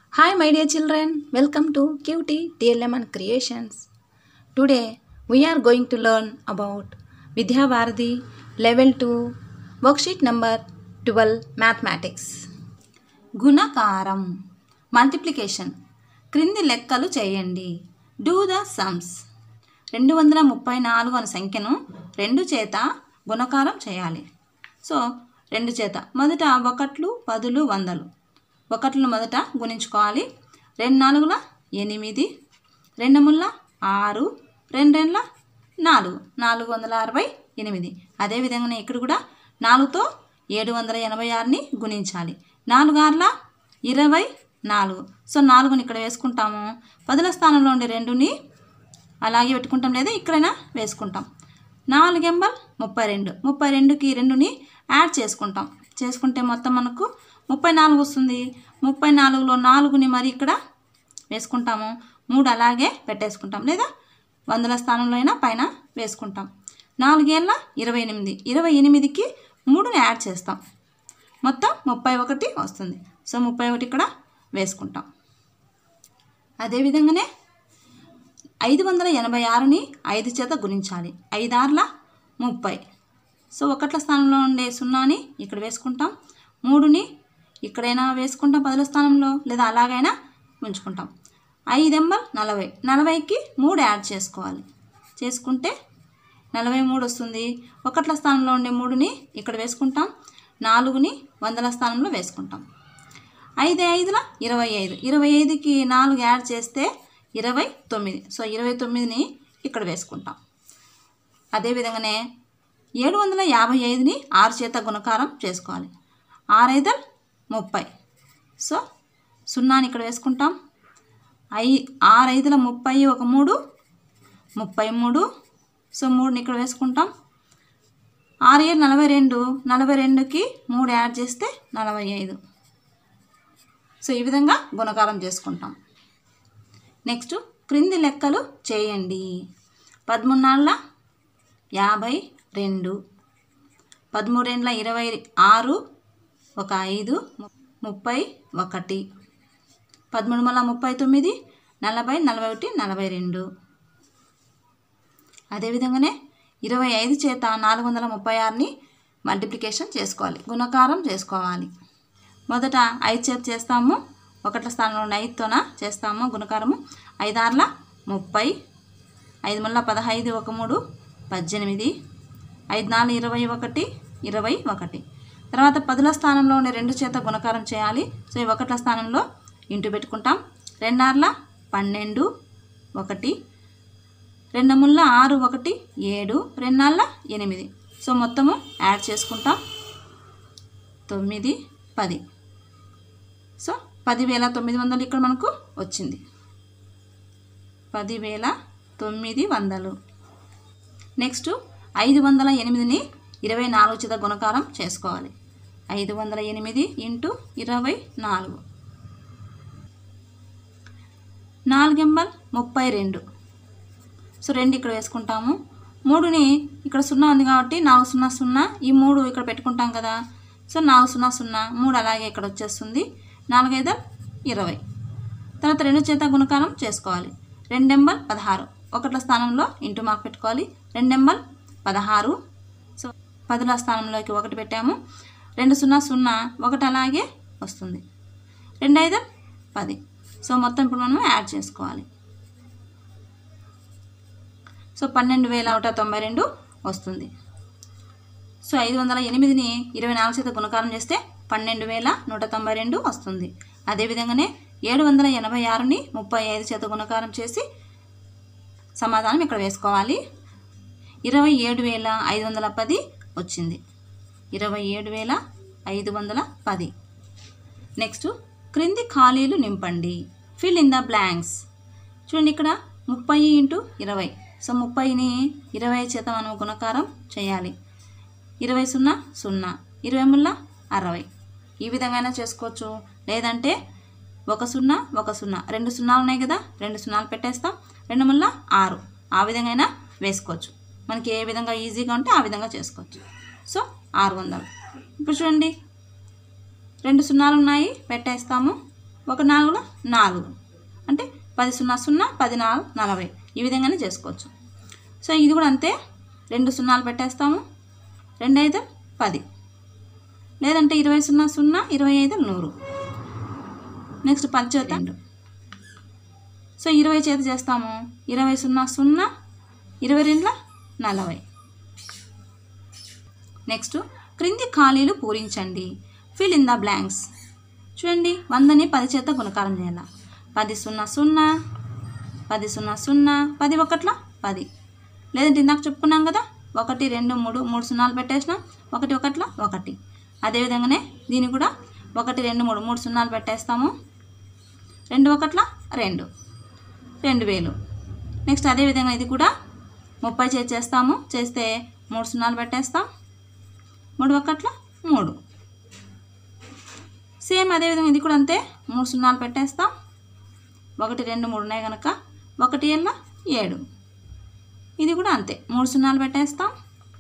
Hi, my dear children. Welcome to QT TLM and Creations. Today, we are going to learn about Vidya Bharati Level 2 Worksheet number 12 Mathematics. గుణకారం multiplication క్రింది లెక్కలు చేయండి do the sums రెండు వందల ముప్పై నాలుగు అనే సంఖ్యను రెండు చేత గుణకారం చేయాలి సో రెండు చేత మొదట ఒకట్లు పదులు వందలు ఒకట్లను మొదట గుణించుకోవాలి రెండు నాలుగుల ఎనిమిది రెండు ముళ్ళ ఆరు రెండు రెండ్ల నాలుగు నాలుగు వందల అరవై ఎనిమిది అదేవిధంగానే ఇక్కడ కూడా నాలుగుతో ఏడు వందల ఎనభై ఆరుని గుణించాలి నాలుగు ఆరుల ఇరవై నాలుగు సో నాలుగుని ఇక్కడ వేసుకుంటాము పదుల స్థానంలో ఉండే రెండుని అలాగే పెట్టుకుంటాం లేదా ఇక్కడైనా వేసుకుంటాం నాలుగు ఎంబల్ ముప్పై రెండు ముప్పై రెండుకి రెండుని యాడ్ చేసుకుంటాం చేసుకుంటే మొత్తం మనకు ముప్పై నాలుగు వస్తుంది ముప్పై నాలుగులో నాలుగుని మరి ఇక్కడ వేసుకుంటాము మూడు అలాగే పెట్టేసుకుంటాం లేదా వందల స్థానంలో అయినా పైన వేసుకుంటాం నాలుగేళ్ళ ఇరవై ఎనిమిది ఇరవై ఎనిమిదికి మూడుని యాడ్ చేస్తాం మొత్తం ముప్పై ఒకటి వస్తుంది సో ముప్పై ఒకటి ఇక్కడ వేసుకుంటాం అదేవిధంగానే ఐదు వందల ఎనభై ఆరుని ఐదు చేత గుణించాలి ఐదార్ల ముప్పై సో ఒకట్ల స్థానంలో ఉండే సున్నాని ఇక్కడ వేసుకుంటాం మూడుని ఇక్కడైనా వేసుకుంటాం పదుల స్థానంలో లేదా అలాగైనా ఉంచుకుంటాం ఐదెంబల్ నలభై నలభైకి మూడు యాడ్ చేసుకోవాలి చేసుకుంటే నలభై మూడు వస్తుంది ఒకట్ల స్థానంలో ఉండే మూడుని ఇక్కడ వేసుకుంటాం నాలుగుని వందల స్థానంలో వేసుకుంటాం ఐదు ఐదుల ఇరవై ఐదు ఇరవై ఐదుకి నాలుగు యాడ్ చేస్తే ఇరవై తొమ్మిది సో ఇరవై తొమ్మిదిని ఇక్కడ వేసుకుంటాం అదేవిధంగానే ఏడు వందల యాభై ఐదుని ఆరు చేత గుణకారం చేసుకోవాలి ఆరైదల్ ముప్పై సో సున్నాని ఇక్కడ వేసుకుంటాం ఐ ఆరైదుల ముప్పై ఒక మూడు ముప్పై మూడు సో మూడుని ఇక్కడ వేసుకుంటాం ఆరు ఏడు నలభై రెండు నలభై రెండుకి మూడు యాడ్ చేస్తే నలభై ఐదు సో ఈ విధంగా గుణకారం చేసుకుంటాం నెక్స్ట్ క్రింది లెక్కలు చేయండి పదమూడు నాళ్ళ యాభై రెండు పదమూడు రెండ్ల ఇరవై ఆరు ఒక ఐదు ముప్పై ఒకటి పదమూడు మళ్ళా ముప్పై తొమ్మిది నలభై నలభై ఒకటి నలభై రెండు అదేవిధంగానే ఇరవై ఐదు చేత నాలుగు వందల ముప్పై ఆరుని మల్టిప్లికేషన్ చేసుకోవాలి గుణకారం చేసుకోవాలి మొదట ఐదు చేత చేస్తాము ఒకట్ల స్థానంలో ఉన్న ఐదుతోన చేస్తాము గుణకారము ఐదార్ల ముప్పై ఐదు మళ్ళా పదహైదు ఒక మూడు పద్దెనిమిది ఐదు నాలుగు ఇరవై ఒకటి ఇరవై ఒకటి తర్వాత పదుల స్థానంలో ఉండే రెండు చేత గుణకారం చేయాలి సో ఈ ఒకట్ల స్థానంలో ఇంటూ పెట్టుకుంటాం రెండార్ల పన్నెండు ఒకటి రెండు ముళ్ళ ఆరు ఒకటి ఏడు రెండాళ్ళ ఎనిమిది సో మొత్తము యాడ్ చేసుకుంటాం తొమ్మిది పది సో పదివేల తొమ్మిది వందలు ఇక్కడ మనకు వచ్చింది పదివేల తొమ్మిది వందలు నెక్స్ట్ ఐదు వందల ఎనిమిదిని ఇరవై నాలుగు చేత గుణకారం చేసుకోవాలి ఐదు వందల ఎనిమిది ఇంటూ ఇరవై నాలుగు నాలుగెంబల్ ముప్పై రెండు సో రెండు ఇక్కడ వేసుకుంటాము మూడుని ఇక్కడ సున్నా ఉంది కాబట్టి నాలుగు సున్నా సున్నా ఈ మూడు ఇక్కడ పెట్టుకుంటాం కదా సో నాలుగు సున్నా సున్నా మూడు అలాగే ఇక్కడ వచ్చేస్తుంది నాలుగైదు ఇరవై తర్వాత రెండు చేత గుణకారం చేసుకోవాలి రెండెంబల్ పదహారు ఒకట్ల స్థానంలో ఇంటూ మార్క్ పెట్టుకోవాలి రెండెంబల్ పదహారు సో పదుల స్థానంలోకి ఒకటి పెట్టాము రెండు సున్నా సున్నా ఒకటి అలాగే వస్తుంది రెండు ఐదు పది సో మొత్తం ఇప్పుడు మనం యాడ్ చేసుకోవాలి సో పన్నెండు వేల నూట తొంభై రెండు వస్తుంది సో ఐదు వందల ఎనిమిదిని ఇరవై నాలుగు చేత గుణకారం చేస్తే పన్నెండు వేల నూట తొంభై రెండు వస్తుంది అదేవిధంగానే ఏడు వందల ఎనభై ఆరుని ముప్పై ఐదు చేత గుణకారం చేసి సమాధానం ఇక్కడ వేసుకోవాలి ఇరవై ఏడు వేల ఐదు వందల పది వచ్చింది ఇరవై ఏడు వేల ఐదు వందల పది నెక్స్ట్ క్రింది ఖాళీలు నింపండి ఫిల్ ఇన్ ద బ్లాంక్స్ చూడండి ఇక్కడ ముప్పై ఇంటూ ఇరవై సో ముప్పైని ఇరవై చేత మనం గుణకారం చేయాలి ఇరవై సున్నా సున్నా ఇరవై ముళ్ళ అరవై ఈ విధంగా చేసుకోవచ్చు లేదంటే ఒక సున్నా ఒక సున్నా రెండు సున్నాలు ఉన్నాయి కదా రెండు సున్నాలు పెట్టేస్తాం రెండు ముళ్ళ ఆరు ఆ విధంగా వేసుకోవచ్చు మనకి ఏ విధంగా ఈజీగా ఉంటే ఆ విధంగా చేసుకోవచ్చు సో ఆరు వందలు ఇప్పుడు చూడండి రెండు సున్నాలు ఉన్నాయి పెట్టేస్తాము ఒక నాలుగులో నాలుగు అంటే పది సున్నా సున్నా పది నాలుగు నలభై ఈ విధంగానే చేసుకోవచ్చు సో ఇది కూడా అంతే రెండు సున్నాలు పెట్టేస్తాము రెండు ఐదు పది లేదంటే ఇరవై సున్నా సున్నా ఇరవై ఐదు నూరు నెక్స్ట్ పది చేత రెండు సో ఇరవై చేత చేస్తాము ఇరవై సున్నా సున్నా ఇరవై రెండుల నలభై నెక్స్ట్ క్రింది ఖాళీలు పూరించండి ఫిల్ ఇన్ ద బ్లాంక్స్ చూడండి వందని పది చేత గుణకారం చేయాలి పది సున్నా సున్నా పది సున్నా సున్నా పది ఒకట్ల పది లేదంటే ఇందాక చెప్పుకున్నాం కదా ఒకటి రెండు మూడు మూడు సున్నాలు పెట్టేసినాం ఒకటి ఒకట్ల ఒకటి అదేవిధంగానే దీన్ని కూడా ఒకటి రెండు మూడు మూడు సున్నాలు పెట్టేస్తాము రెండు ఒకట్ల రెండు రెండు వేలు నెక్స్ట్ అదేవిధంగా ఇది కూడా ముప్పై చేసి చేస్తాము చేస్తే మూడు సున్నాలు పెట్టేస్తాం మూడు ఒకట్ల మూడు సేమ్ అదేవిధంగా ఇది కూడా అంతే మూడు సున్నాలు పెట్టేస్తాం ఒకటి రెండు మూడు ఉన్నాయి కనుక ఒకటి ఏళ్ళ ఏడు ఇది కూడా అంతే మూడు సున్నాలు పెట్టేస్తాం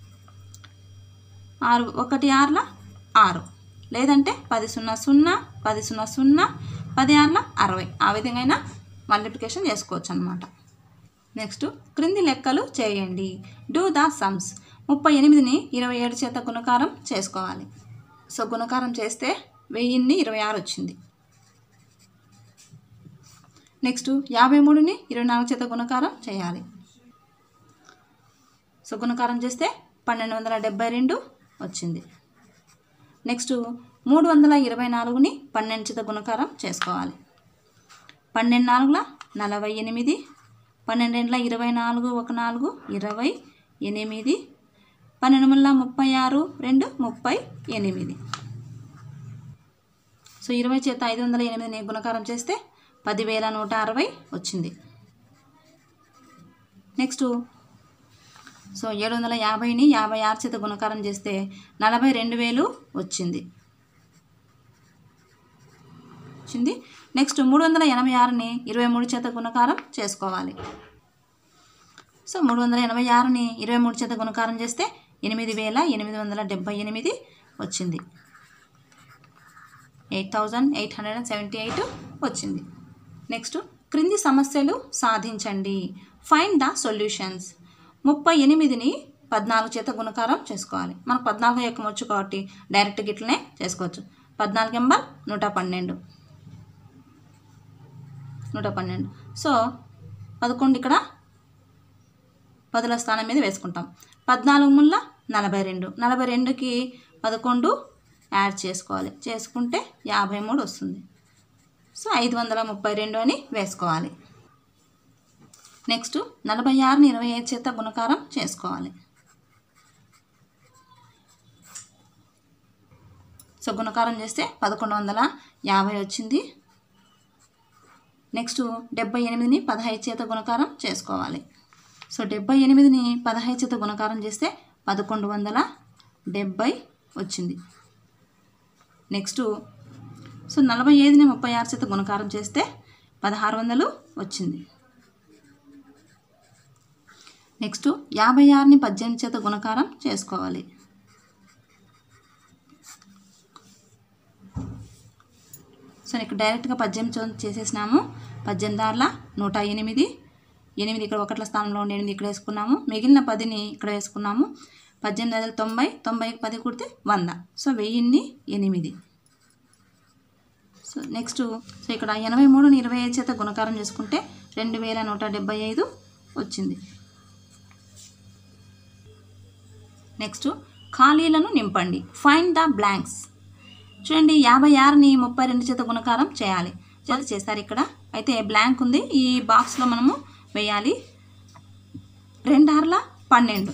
ఆరు ఒకటి ఆరుల ఆరు లేదంటే పది సున్నా సున్నా పది సున్నా సున్నా పది ఆరుల అరవై ఆ విధంగా అయినా మల్టిప్లికేషన్ చేసుకోవచ్చు అనమాట నెక్స్ట్ క్రింది లెక్కలు చేయండి డూ ద సమ్స్ ముప్పై ఎనిమిదిని ఇరవై ఏడు చేత గుణకారం చేసుకోవాలి సో గుణకారం చేస్తే వెయ్యిన్ని ఇరవై ఆరు వచ్చింది నెక్స్ట్ యాభై మూడుని ఇరవై నాలుగు చేత గుణకారం చేయాలి సో గుణకారం చేస్తే పన్నెండు వందల డెబ్బై రెండు వచ్చింది నెక్స్ట్ మూడు వందల ఇరవై నాలుగుని పన్నెండు చేత గుణకారం చేసుకోవాలి పన్నెండు నాలుగుల నలభై ఎనిమిది పన్నెండు రెండుల ఇరవై నాలుగు ఒక నాలుగు ఇరవై ఎనిమిది పన్నెండు ముళ్ళ ముప్పై ఆరు రెండు ముప్పై ఎనిమిది సో ఇరవై చేత ఐదు వందల ఎనిమిదిని గుణకారం చేస్తే పదివేల నూట అరవై వచ్చింది నెక్స్ట్ సో ఏడు వందల యాభైని యాభై ఆరు చేత గుణకారం చేస్తే నలభై రెండు వేలు వచ్చింది వచ్చింది నెక్స్ట్ మూడు వందల ఎనభై ఆరుని ఇరవై మూడు చేత గుణకారం చేసుకోవాలి సో మూడు వందల ఎనభై ఆరుని ఇరవై మూడు చేత గుణకారం చేస్తే ఎనిమిది వేల ఎనిమిది వందల డెబ్బై ఎనిమిది వచ్చింది eight thousand eight hundred and seventy eight వచ్చింది నెక్స్ట్ క్రింది సమస్యలు సాధించండి ఫైండ్ ద సొల్యూషన్స్ ముప్పై ఎనిమిదిని పద్నాలుగు చేత గుణకారం చేసుకోవాలి మనకు పద్నాలుగు ఎక్కం వచ్చు కాబట్టి డైరెక్ట్ గిట్లనే చేసుకోవచ్చు పద్నాలుగు ఎంబర్ నూట పన్నెండు నూట పన్నెండు సో పదకొండు ఇక్కడ పదుల స్థానం మీద వేసుకుంటాం పద్నాలుగు ముళ్ళ నలభై రెండు నలభై రెండుకి పదకొండు యాడ్ చేసుకోవాలి చేసుకుంటే యాభై మూడు వస్తుంది సో ఐదు వందల ముప్పై రెండు అని వేసుకోవాలి నెక్స్ట్ నలభై ఆరుని ఇరవై ఐదు చేత గుణకారం చేసుకోవాలి సో గుణకారం చేస్తే పదకొండు వందల యాభై వచ్చింది నెక్స్ట్ డెబ్బై ఎనిమిదిని పదహైదు చేత గుణకారం చేసుకోవాలి సో డెబ్బై ఎనిమిదిని పదహైదు చేత గుణకారం చేస్తే పదకొండు వందల డెబ్బై వచ్చింది నెక్స్ట్ సో నలభై ఐదుని ముప్పై ఆరు చేత గుణకారం చేస్తే పదహారు వందలు వచ్చింది నెక్స్ట్ యాభై ఆరుని పద్దెనిమిది చేత గుణకారం చేసుకోవాలి సో ఇక్కడ డైరెక్ట్గా పద్దెనిమిది చే- చేసేసినాము పద్దెనిమిది ఆరుల నూట ఎనిమిది ఎనిమిది ఇక్కడ ఒకట్ల స్థానంలో ఉండి ఎనిమిది ఇక్కడ వేసుకున్నాము మిగిలిన పదిని ఇక్కడ వేసుకున్నాము పద్దెనిమిది ఐదు తొంభై తొంభైకి పది కుడితే వంద సో వెయ్యిన్ని ఎనిమిది సో నెక్స్ట్ సో ఇక్కడ ఎనభై మూడుని ఇరవై ఐదు చేత గుణకారం చేసుకుంటే రెండు వేల నూట డెబ్బై ఐదు వచ్చింది నెక్స్ట్ ఖాళీలను నింపండి ఫైండ్ ద బ్లాంక్స్ చూడండి యాభై ఆరుని ముప్పై రెండు చేత గుణకారం చేయాలి చేత చేస్తారు ఇక్కడ అయితే బ్లాంక్ ఉంది ఈ బాక్స్లో మనము వేయాలి రెండు ఆరుల పన్నెండు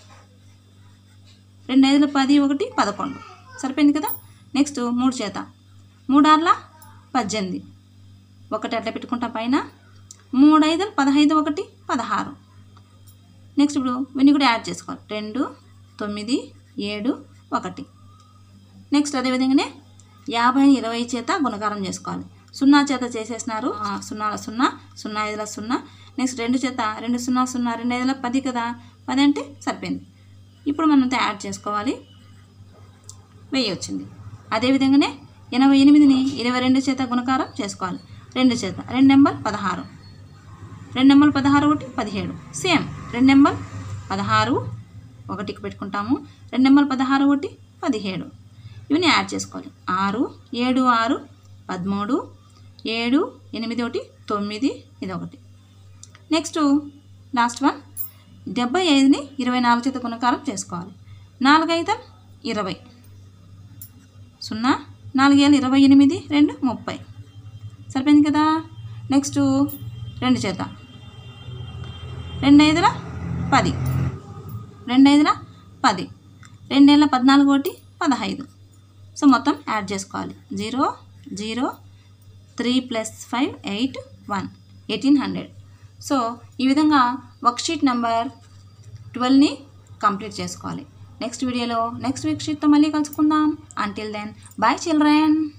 రెండు ఐదుల పది ఒకటి పదకొండు సరిపోయింది కదా నెక్స్ట్ మూడు చేత మూడు ఆరుల పద్దెనిమిది ఒకటి అట్లా పెట్టుకుంటా పైన మూడు ఐదులు పదహైదు ఒకటి పదహారు నెక్స్ట్ ఇప్పుడు ఇవన్నీ కూడా యాడ్ చేసుకోవాలి రెండు తొమ్మిది ఏడు ఒకటి నెక్స్ట్ అదేవిధంగానే యాభై ఇరవై చేత గుణకారం చేసుకోవాలి సున్నా చేత చేసేసినారు ఆ, సున్నాల సున్నా సున్నా ఐదుల సున్నా నెక్స్ట్ రెండు చేత రెండు సున్నా సున్నా రెండు ఐదుల పది కదా పది అంటే సరిపోయింది ఇప్పుడు మనం అంతా యాడ్ చేసుకోవాలి వెయ్యి వచ్చింది అదేవిధంగానే ఎనభై ఎనిమిదిని ఇరవై రెండు చేత గుణకారం చేసుకోవాలి రెండు చేత రెండు నెంబర్ పదహారు రెండు నెంబర్ పదహారు ఒకటి పదిహేడు సేమ్ రెండు నెంబర్ పదహారు ఒకటికి పెట్టుకుంటాము రెండు నెంబర్ పదహారు ఒకటి పదిహేడు ఇవన్నీ యాడ్ చేసుకోవాలి ఆరు ఏడు ఆరు పదమూడు ఏడు ఎనిమిది ఒకటి తొమ్మిది ఇది ఒకటి నెక్స్ట్ లాస్ట్ వన్ డెబ్బై ఐదుని ఇరవై నాలుగు చేత గుణకారం చేసుకోవాలి నాలుగు ఐదు ఇరవై సున్నా నాలుగేళ్ళు ఇరవై ఎనిమిది రెండు ముప్పై సరిపోయింది కదా నెక్స్ట్ రెండు చేత రెండు ఐదుల పది రెండు ఐదుల పది రెండేళ్ళ పద్నాలుగు ఒకటి పదహైదు సో మొత్తం యాడ్ చేసుకోవాలి zero zero three plus five eight one eighteen hundred so ఈ విధంగా వర్క్షీట్ నెంబర్ ట్వెల్వ్ని కంప్లీట్ చేసుకోవాలి నెక్స్ట్ వీడియోలో నెక్స్ట్ వర్క్షీట్తో మళ్ళీ కలుసుకుందాం అంటిల్ దెన్ బాయ్ చిల్డ్రన్